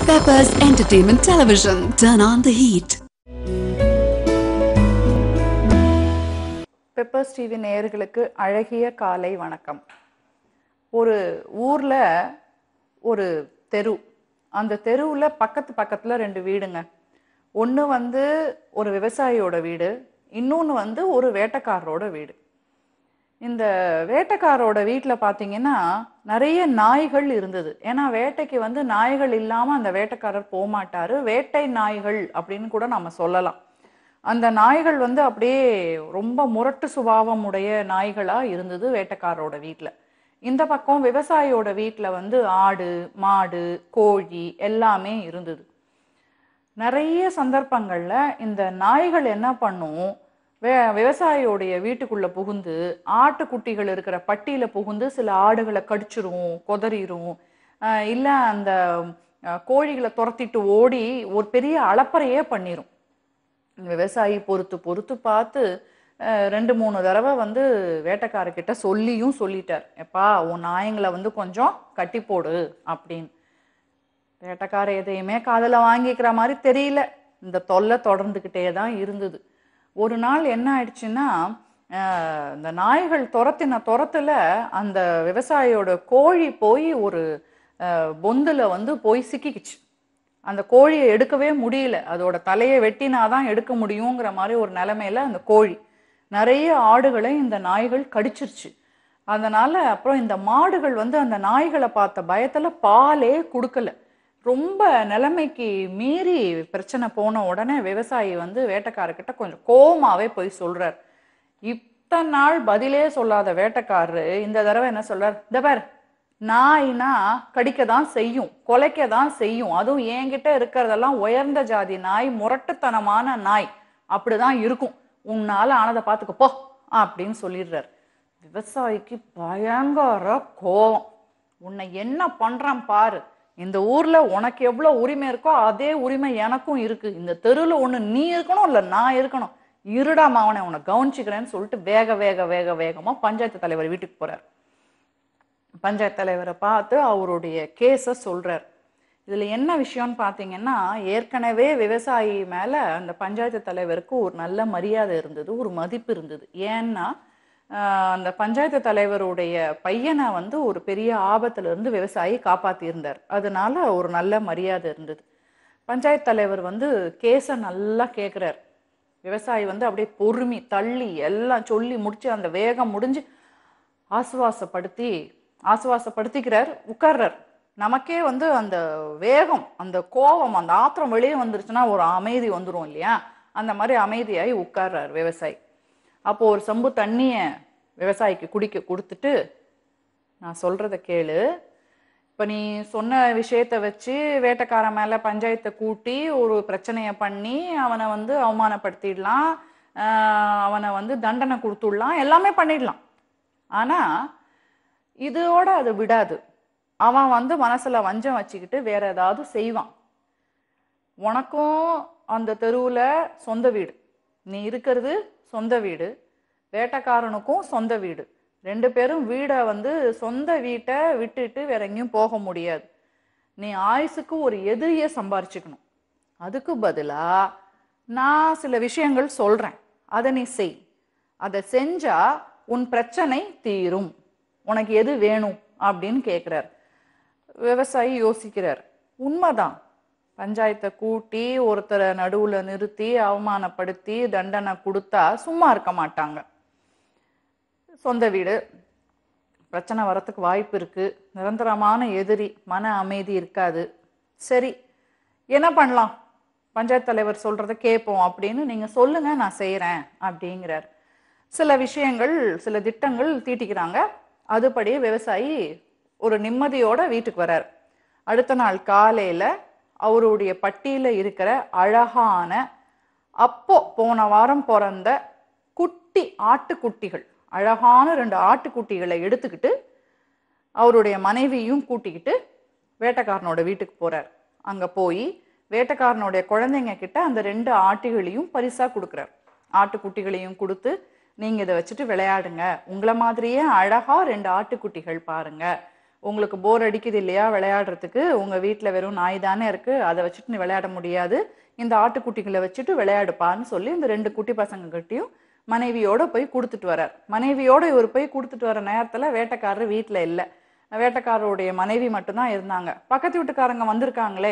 Peppers Entertainment Television. Turn on the heat. Peppers TV நேயர்களுக்கு அழகிய காலை வணக்கம் ஒரு ஊர்ல ஒரு தெரு அந்த தெருவில் பக்கத்து பக்கத்தில் ரெண்டு வீடுங்க ஒன்று வந்து ஒரு விவசாயியோட வீடு இன்னொன்று வந்து ஒரு வேட்டைக்காரரோட வீடு இந்த வேட்டைக்காரோட வீட்டில் பார்த்தீங்கன்னா நிறைய நாய்கள் இருந்தது ஏன்னா வேட்டைக்கு வந்து நாய்கள் இல்லாமல் அந்த வேட்டைக்காரர் போக மாட்டாரு வேட்டை நாய்கள் அப்படின்னு கூட நம்ம சொல்லலாம் அந்த நாய்கள் வந்து அப்படியே ரொம்ப முரட்டு சுபாவம் உடைய நாய்களாக இருந்தது வேட்டைக்காரரோட வீட்டில் இந்த பக்கம் விவசாயியோட வீட்டில் வந்து ஆடு மாடு கோழி எல்லாமே இருந்தது நிறைய சந்தர்ப்பங்கள்ல இந்த நாய்கள் என்ன பண்ணும் வே விவசாயியோடைய வீட்டுக்குள்ள புகுந்து ஆட்டுக்குட்டிகள் இருக்கிற பட்டியில புகுந்து சில ஆடுகளை கடிச்சிரும் கொதறிரும் ஆஹ் இல்ல அந்த ஆஹ் கோழிகளை துரத்திட்டு ஓடி ஒரு பெரிய அளப்பறையே பண்ணிரும் விவசாயி பொறுத்து பொறுத்து பார்த்து அஹ், ரெண்டு மூணு தடவை வந்து வேட்டைக்காரர்கிட்ட சொல்லியும் சொல்லிட்டார் எப்பா உன் நாயங்களை வந்து கொஞ்சம் கட்டி போடு அப்படின்னு வேட்டைக்கார எதையுமே காதில் வாங்கிக்கிற மாதிரி தெரியல இந்த தொல்லை தொடர்ந்துக்கிட்டே தான் இருந்தது ஒரு நாள் என்ன ஆயிடுச்சுன்னா அஹ், இந்த நாய்கள் துரத்தின துரத்துல அந்த விவசாயியோட கோழி போய் ஒரு அஹ், பொந்துல வந்து போய் சிக்கிக்கிச்சு அந்த கோழியை எடுக்கவே முடியல அதோட தலையை வெட்டினாதான் எடுக்க முடியுங்கிற மாதிரி ஒரு நிலைமையில அந்த கோழி நிறைய ஆடுகளை இந்த நாய்கள் கடிச்சிருச்சு அதனால அப்புறம் இந்த மாடுகள் வந்து அந்த நாய்களை பார்த்த பயத்துல பாலே கொடுக்கல ரொம்ப நிலைமைக்கு மீறி பிரச்சனை போன உடனே விவசாயி வந்து வேட்டைக்காரர்கிட்ட கொஞ்சம் கோவமாவே போய் சொல்றார் இத்தனை நாள் பதிலே சொல்லாத வேட்டைக்காரரு இந்த தடவை என்ன சொல்றார் இந்த பார் நாய்னா கடிக்க தான் செய்யும் கொலைக்க தான் செய்யும் அதுவும் என்கிட்ட இருக்கிறதெல்லாம் உயர்ந்த ஜாதி நாய் முரட்டுத்தனமான நாய் அப்படிதான் இருக்கும் உன்னால ஆனதை பார்த்துக்க போ அப்படின்னு சொல்லிடுறார் விவசாயிக்கு பயங்கர கோவம் உன்னை என்ன பண்றான் பாரு இந்த ஊர்ல உனக்கு எவ்வளவு உரிமை இருக்கோ அதே உரிமை எனக்கும் இருக்கு இந்த தெருவில் ஒண்ணு நீ இருக்கணும் இல்ல நான் இருக்கணும் இருடா மாவனை உன்னை கவனிச்சுக்கிறேன்னு சொல்லிட்டு வேக வேக வேக வேகமா பஞ்சாயத்து தலைவர் வீட்டுக்கு போறார் பஞ்சாயத்து தலைவரை பார்த்து அவருடைய கேஸை சொல்றார் இதுல என்ன விஷயம்னு பார்த்தீங்கன்னா ஏற்கனவே விவசாயி மேல அந்த பஞ்சாயத்து தலைவருக்கு ஒரு நல்ல மரியாதை இருந்தது ஒரு மதிப்பு இருந்தது ஏன்னா ஆஹ், அந்த பஞ்சாயத்து தலைவருடைய பையனை வந்து ஒரு பெரிய ஆபத்துல இருந்து விவசாயி காப்பாத்தியிருந்தார் அதனால ஒரு நல்ல மரியாதை இருந்தது பஞ்சாயத்து தலைவர் வந்து கேஸை நல்லா கேட்குறார் விவசாயி வந்து அப்படியே பொறுமி தள்ளி எல்லாம் சொல்லி முடிச்சு அந்த வேகம் முடிஞ்சு ஆசுவாசப்படுத்தி ஆசுவாசப்படுத்திக்கிறார் உட்கார்றார் நமக்கே வந்து அந்த வேகம் அந்த கோபம் அந்த ஆத்திரம் வெளியே வந்துருச்சுன்னா ஒரு அமைதி வந்துரும் இல்லையா அந்த மாதிரி அமைதியாகி உட்கார்றார் விவசாயி அப்போ ஒரு சம்பு தண்ணிய விவசாயிக்கு குடிக்க கொடுத்துட்டு நான் சொல்றத கேளு இப்போ நீ சொன்ன விஷயத்த வச்சு வேட்டைக்காரன் மேலே பஞ்சாயத்தை கூட்டி ஒரு பிரச்சனையை பண்ணி அவனை வந்து அவமானப்படுத்திடலாம் ஆஹ் அவனை வந்து தண்டனை கொடுத்துடலாம் எல்லாமே பண்ணிடலாம் ஆனால் இதோட அது விடாது அவன் வந்து மனசுல வஞ்சம் வச்சுக்கிட்டு வேற ஏதாவது செய்வான் உனக்கும் அந்த தெருவில் சொந்த வீடு நீ இருக்கிறது சொந்த வீடு வேட்டைக்காரனுக்கும் சொந்த வீடு ரெண்டு பேரும் வீடை வந்து சொந்த வீட்டை விட்டுட்டு வேற எங்கேயும் போக முடியாது நீ ஆயுசுக்கு ஒரு எதிரியை சம்பாரிச்சுக்கணும் அதுக்கு பதிலா நான் சில விஷயங்கள் சொல்றேன் அதை நீ செய் அதை செஞ்சா உன் பிரச்சனை தீரும் உனக்கு எது வேணும் அப்படின்னு கேட்குறார் விவசாயி யோசிக்கிறார் உண்மைதான் பஞ்சாயத்தை கூட்டி ஒருத்தரை நடுவுல நிறுத்தி அவமானப்படுத்தி தண்டனை கொடுத்தா சும்மா இருக்க மாட்டாங்க சொந்த வீடு பிரச்சனை வரத்துக்கு வாய்ப்பு இருக்கு நிரந்தரமான எதிரி மன அமைதி இருக்காது சரி என்ன பண்ணலாம் பஞ்சாயத்து தலைவர் சொல்றத கேட்போம் அப்படின்னு நீங்க சொல்லுங்க நான் செய்யறேன் அப்படிங்கிறார் சில விஷயங்கள் சில திட்டங்கள் தீட்டிக்கிறாங்க அதுபடியே விவசாயி ஒரு நிம்மதியோட வீட்டுக்கு வரார் அடுத்த நாள் காலையில அவருடைய பட்டியல இருக்கிற அழகான அப்போ போன வாரம் பிறந்த குட்டி ஆட்டுக்குட்டிகள் அழகான ரெண்டு ஆட்டுக்குட்டிகளை எடுத்துக்கிட்டு அவருடைய மனைவியும் கூட்டிக்கிட்டு வேட்டைக்காரனோட வீட்டுக்கு போறார் அங்க போய் வேட்டைக்காரனுடைய குழந்தைங்க கிட்ட அந்த ரெண்டு ஆட்டுகளையும் பரிசா கொடுக்குறார் ஆட்டுக்குட்டிகளையும் கொடுத்து நீங்க இதை வச்சுட்டு விளையாடுங்க உங்களை மாதிரியே அழகா ரெண்டு ஆட்டுக்குட்டிகள் பாருங்க உங்களுக்கு போர் அடிக்குது இல்லையா விளையாடுறதுக்கு உங்க வீட்டில் வெறும் நாய் தானே இருக்கு அதை வச்சுட்டு நீ விளையாட முடியாது இந்த ஆட்டுக்குட்டிகளை வச்சுட்டு விளையாடுப்பான்னு சொல்லி இந்த ரெண்டு குட்டி பசங்க கிட்டயும் மனைவியோட போய் கொடுத்துட்டு வரார் மனைவியோட இவர் போய் கொடுத்துட்டு வர நேரத்துல வேட்டைக்காரர் வீட்டில் இல்லை வேட்டைக்காரருடைய மனைவி மட்டும்தான் இருந்தாங்க பக்கத்து வீட்டுக்காரங்க வந்திருக்காங்களே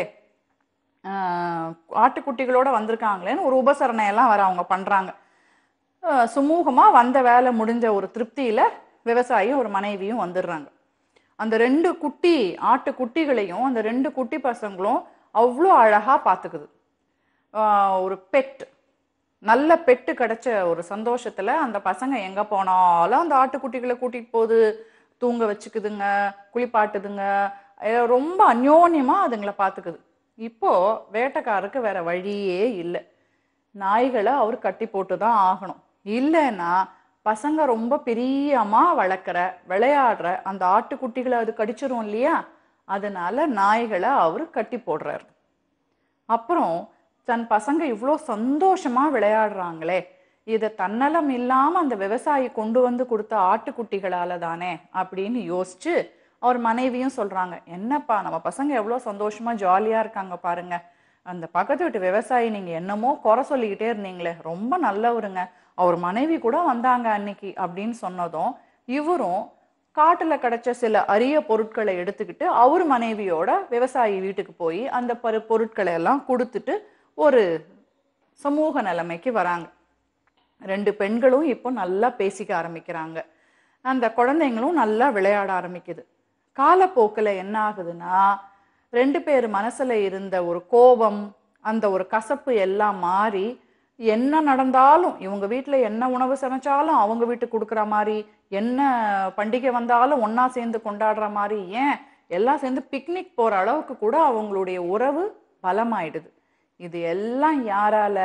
ஆஹ் ஆட்டுக்குட்டிகளோட வந்திருக்காங்களேன்னு ஒரு உபசரணை எல்லாம் வர அவங்க பண்றாங்க ஆஹ் சுமூகமா வந்த வேலை முடிஞ்ச ஒரு திருப்தியில விவசாயியும் ஒரு மனைவியும் வந்துடுறாங்க அந்த ரெண்டு குட்டி ஆட்டு குட்டிகளையும் அந்த ரெண்டு குட்டி பசங்களும் அவ்வளோ அழகா பார்த்துக்குது ஆஹ் ஒரு பெட் நல்ல பெட்டு கிடைச்ச ஒரு சந்தோஷத்துல அந்த பசங்க எங்க போனாலும் அந்த ஆட்டுக்குட்டிகளை கூட்டிட்டு போகுது தூங்க வச்சுக்குதுங்க குளிப்பாட்டுதுங்க அஹ் ரொம்ப அந்யோன்யமா அதுங்களை பார்த்துக்குது இப்போ வேட்டைக்காரருக்கு வேற வழியே இல்லை நாய்களை அவர் கட்டி போட்டு தான் ஆகணும் இல்லைன்னா பசங்க ரொம்ப பிரியமா வளர்க்குற விளையாடுற அந்த ஆட்டுக்குட்டிகளை அது கடிச்சிரும் இல்லையா அதனால நாய்களை அவர் கட்டி போடுறாரு அப்புறம் தன் பசங்க இவ்வளோ சந்தோஷமா விளையாடுறாங்களே இதை தன்னலம் இல்லாம அந்த விவசாயி கொண்டு வந்து கொடுத்த ஆட்டுக்குட்டிகளால தானே அப்படின்னு யோசிச்சு அவர் மனைவியும் சொல்றாங்க என்னப்பா நம்ம பசங்க எவ்வளோ சந்தோஷமா ஜாலியா இருக்காங்க பாருங்க அந்த பக்கத்து வீட்டு விவசாயி நீங்க என்னமோ குறை சொல்லிக்கிட்டே இருந்தீங்களே ரொம்ப நல்லவருங்க அவர் மனைவி கூட வந்தாங்க அன்னைக்கு அப்படின்னு சொன்னதும் இவரும் காட்டுல கிடைச்ச சில அரிய பொருட்களை எடுத்துக்கிட்டு அவர் மனைவியோட விவசாயி வீட்டுக்கு போய் அந்த பரு பொருட்களை எல்லாம் கொடுத்துட்டு ஒரு சமூக நிலைமைக்கு வராங்க ரெண்டு பெண்களும் இப்போ நல்லா பேசிக்க ஆரம்பிக்கிறாங்க அந்த குழந்தைங்களும் நல்லா விளையாட ஆரம்பிக்குது காலப்போக்கில் என்ன ஆகுதுன்னா ரெண்டு பேர் மனசுல இருந்த ஒரு கோபம் அந்த ஒரு கசப்பு எல்லாம் மாறி என்ன நடந்தாலும் இவங்க வீட்டில் என்ன உணவு சமைச்சாலும் அவங்க வீட்டுக்கு கொடுக்குற மாதிரி என்ன பண்டிகை வந்தாலும் ஒண்ணா சேர்ந்து கொண்டாடுற மாதிரி ஏன் எல்லாம் சேர்ந்து பிக்னிக் போற அளவுக்கு கூட அவங்களுடைய உறவு பலமாயிடுது இது எல்லாம் யாரால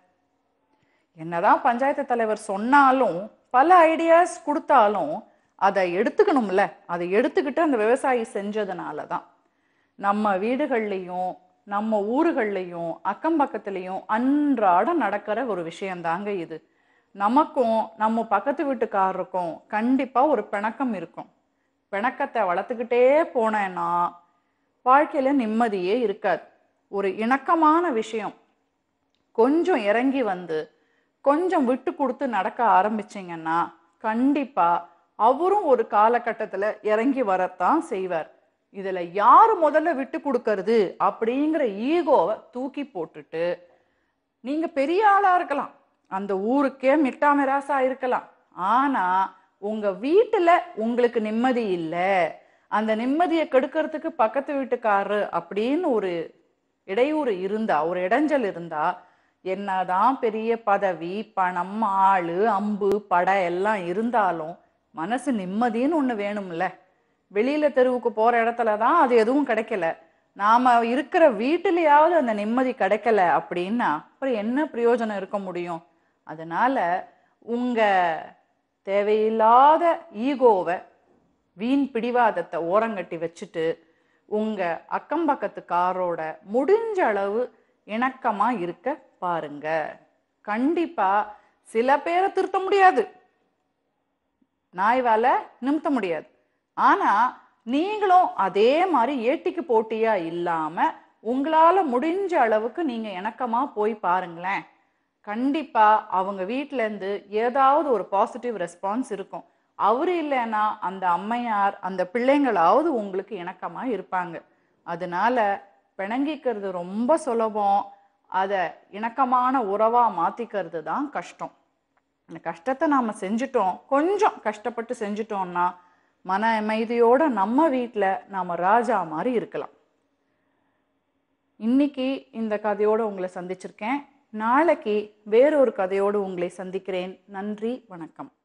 என்னதான் பஞ்சாயத்து தலைவர் சொன்னாலும் பல ஐடியாஸ் கொடுத்தாலும் அதை எடுத்துக்கணும்ல அதை எடுத்துக்கிட்டு அந்த விவசாயி செஞ்சதுனால தான் நம்ம வீடுகள்லையும் நம்ம ஊர்கள்லையும் அக்கம் பக்கத்துலேயும் அன்றாட நடக்கிற ஒரு விஷயம்தாங்க இது நமக்கும் நம்ம பக்கத்து வீட்டுக்காரருக்கும் கண்டிப்பா ஒரு பிணக்கம் இருக்கும் பிணக்கத்தை வளர்த்துக்கிட்டே போனேன்னா வாழ்க்கையில நிம்மதியே இருக்காது ஒரு இணக்கமான விஷயம் கொஞ்சம் இறங்கி வந்து கொஞ்சம் விட்டு கொடுத்து நடக்க ஆரம்பிச்சீங்கன்னா கண்டிப்பா அவரும் ஒரு காலகட்டத்துல இறங்கி வரத்தான் செய்வார் இதுல யாரு முதல்ல விட்டு கொடுக்கறது அப்படிங்கிற ஈகோவை தூக்கி போட்டுட்டு நீங்க பெரிய ஆளா இருக்கலாம் அந்த ஊருக்கே மிட்டா மிராசா இருக்கலாம் ஆனா உங்க வீட்டுல உங்களுக்கு நிம்மதி இல்லை அந்த நிம்மதியை கெடுக்கிறதுக்கு பக்கத்து வீட்டுக்காரரு அப்படின்னு ஒரு இடையூறு இருந்தா ஒரு இடைஞ்சல் இருந்தா என்னதான் பெரிய பதவி பணம் ஆளு அம்பு படை எல்லாம் இருந்தாலும் மனசு நிம்மதின்னு ஒண்ணு வேணும்ல வெளியில தெருவுக்கு போற இடத்துல தான் அது எதுவும் கிடைக்கல நாம இருக்கிற வீட்டிலேயாவது அந்த நிம்மதி கிடைக்கல அப்படின்னா அப்புறம் என்ன பிரயோஜனம் இருக்க முடியும் அதனால உங்க தேவையில்லாத ஈகோவை வீண் பிடிவாதத்தை ஓரங்கட்டி வச்சுட்டு உங்க அக்கம் பக்கத்துக்காரோட முடிஞ்ச அளவு இணக்கமா இருக்க பாருங்க கண்டிப்பா சில பேரை திருத்த முடியாது நாய் வேலை நிமித்த முடியாது ஆனா நீங்களும் அதே மாதிரி ஏட்டிக்கு போட்டியா இல்லாம உங்களால முடிஞ்ச அளவுக்கு நீங்க இணக்கமா போய் பாருங்களேன் கண்டிப்பா அவங்க வீட்ல இருந்து ஏதாவது ஒரு பாசிட்டிவ் ரெஸ்பான்ஸ் இருக்கும் அவரு இல்லைன்னா அந்த அம்மையார் அந்த பிள்ளைங்களாவது உங்களுக்கு இணக்கமா இருப்பாங்க அதனால பிணங்கிக்கிறது ரொம்ப சுலபம் அதை இணக்கமான உறவா மாத்திக்கிறது தான் கஷ்டம் இந்த கஷ்டத்தை நாம செஞ்சுட்டோம் கொஞ்சம் கஷ்டப்பட்டு செஞ்சுட்டோம்னா மன அமைதியோட நம்ம வீட்ல நாம ராஜா மாதிரி இருக்கலாம் இன்னைக்கு இந்த கதையோட உங்களை சந்திச்சிருக்கேன் நாளைக்கு வேறொரு கதையோடு உங்களை சந்திக்கிறேன் நன்றி வணக்கம்